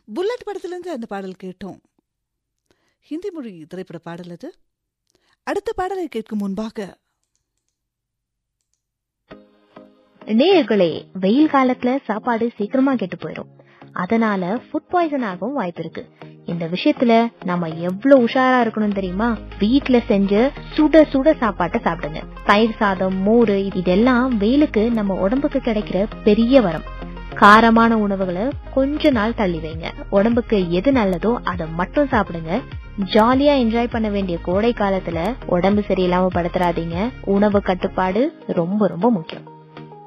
bullet படத்திலிருந்து அந்த பாடல் கேட்டோம் ஹிந்தி மொழி திரைப்பட பாடல் அது அடுத்த பாடலை கேட்கும் முன்பாக நேயர்களே வெயில் காலத்துல சாப்பாடு சீக்கிரமா கெட்டு போயிடும் அதனால ஃபுட் பாய்சன் ஆகவும் வாய்ப்பு இருக்கு இந்த விஷயத்துல நம்ம எவ்வளவு உஷாரா இருக்கணும் தெரியுமா வீட்ல செஞ்ச சுட சுட சாப்பாட்டை சாப்பிடுங்க தயிர் சாதம் மோர் இதெல்லாம் வெயிலுக்கு நம்ம உடம்புக்கு கிடைக்கிற பெரிய வரம் காரமான உணவுகளை கொஞ்ச நாள் தள்ளி வைங்க உடம்புக்கு எது நல்லதோ அதை மட்டும் சாப்பிடுங்க ஜாலியா என்ஜாய் பண்ண வேண்டிய கோடை காலத்துல உடம்பு சரியில்லாம படுத்துறாதீங்க உணவு கட்டுப்பாடு ரொம்ப ரொம்ப முக்கியம்